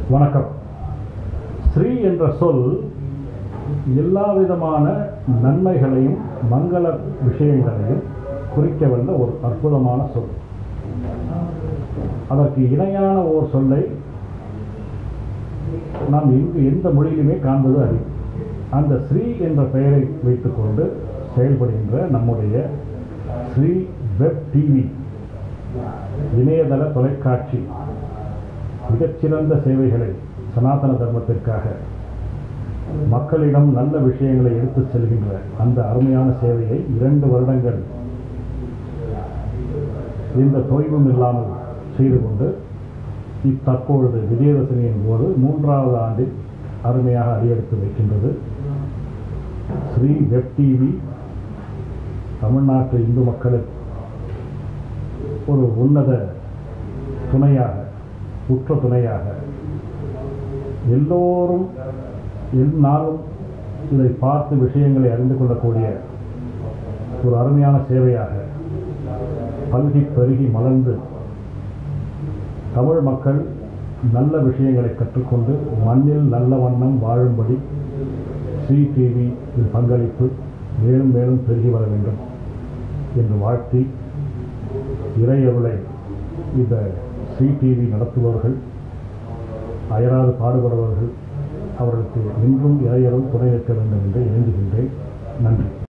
வணக்கம் ஸ்ரீ என்ற சொல் எல்லா விதமான நன்மைகளையும் மங்கள விஷயங்களையும் குறிக்க வந்த ஒரு அற்புதமான சொல் அதற்கு இணையான ஓர் சொல்லை நாம் இங்கு எந்த மொழியிலுமே காண்பது அறிவு அந்த ஸ்ரீ என்ற பெயரை வைத்துக்கொண்டு செயல்படுகின்ற நம்முடைய ஸ்ரீ வெப் டிவி இணையதள தொலைக்காட்சி மிகச்சிறந்த சேவைகளை சனாதன தர்மத்திற்காக மக்களிடம் நல்ல விஷயங்களை எடுத்துச் செல்கின்ற அந்த அருமையான சேவையை இரண்டு வருடங்கள் எந்த தொய்வும் இல்லாமல் செய்து கொண்டு இத்தற்பொழுது விஜயதசமியின் போது மூன்றாவது ஆண்டில் அருமையாக அடியெடுத்து வைக்கின்றது ஸ்ரீ வெப் டிவி தமிழ்நாட்டு இந்து மக்களுக்கு ஒரு உன்னத துணையாக உற்ற துணையாக எல்லோரும் எந்நாளும் இதை பார்த்து விஷயங்களை அறிந்து கொள்ளக்கூடிய ஒரு அருமையான சேவையாக பல்கி பெருகி மலர்ந்து தமிழ் மக்கள் நல்ல விஷயங்களை கற்றுக்கொண்டு மண்ணில் நல்ல வண்ணம் வாழும்படி ஸ்ரீ டிவி பங்களிப்பு மேலும் மேலும் பெருகி வர வேண்டும் என்று வாழ்த்தி இறையருளை இந்த ஸ்ரீ டிவி நடத்துபவர்கள் அயராது பாடுபடுபவர்கள் அவர்களுக்கு இன்றும் இறையரும் துணை நிற்க வேண்டும் என்று இணைந்துகின்றேன் நன்றி